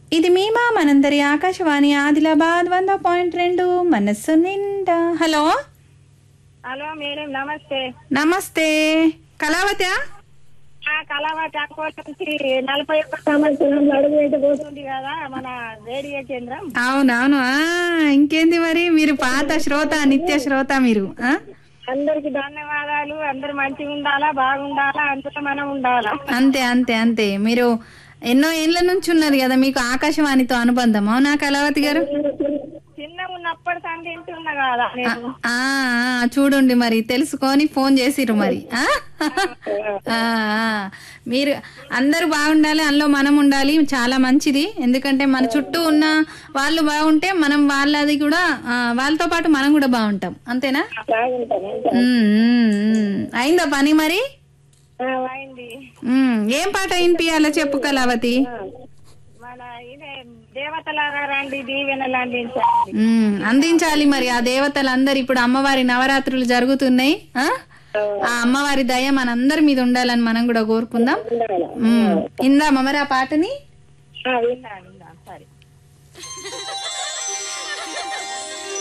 ఇది మీమా మనందరి ఆకాశవాణి ఆదిలాబాద్ వంద పాయింట్ రెండు మనస్సు నిండా హలో హలో మేడం నమస్తే నమస్తే కళావత్యా ఆ కళావతి అకోట నుంచి నలభై ఒక్క సంవత్సరం అడుగు అయితే పోతుంది కదా మన రేడియో కేంద్రం అవునవును ఆ, ఇంకేంది మరి మీరు పాత శ్రోత నిత్య శ్రోత మీరు ఆ? అందరికి ధన్యవాదాలు అందరు మంచిగా ఉండాలా బాగుండాలా అందులో మనం ఉండాలా అంతే అంతే అంతే మీరు ఎన్నో ఏళ్ళ నుంచి ఉన్నది కదా మీకు ఆకాశవాణితో అనుబంధం అవునా కళావతి గారు చిన్న ఉన్నప్పటి సంది వింటున్నా కదా నేను ఆ ఆ, చూడండి మరి తెలుసుకొని ఫోన్ చేసిర్రు మరి ఆ? ఆ, ఆ. మీరు అందరూ బాగుండాలి అందులో మనం ఉండాలి చాలా మంచిది ఎందుకంటే మన చుట్టూ ఉన్న వాళ్ళు బాగుంటే మనం వాళ్ళది కూడా ఆ, వాళ్ళతో పాటు మనం కూడా బాగుంటాం అంతేనా బాగుంటాను ఉమ్, ఉమ్, ఉమ్. అయిందా పని మరి అయింది ఉమ్, ఏం పాట వినిపించాలో చెప్పు కళావతి మన ఇదే దేవతలారా రండి దీవెనలు అందించండి ఉమ్, అందించాలి మరి ఆ దేవతలందరూ ఇప్పుడు అమ్మవారి నవరాత్రులు జరుగుతున్నాయి ఆ? ఆ అమ్మవారి దయ మనందరి మీద ఉండాలని మనం కూడా కోరుకుందాం ఉమ్, ఇందామా మరి ఆ పాటని విన్నాను విన్నాను సరే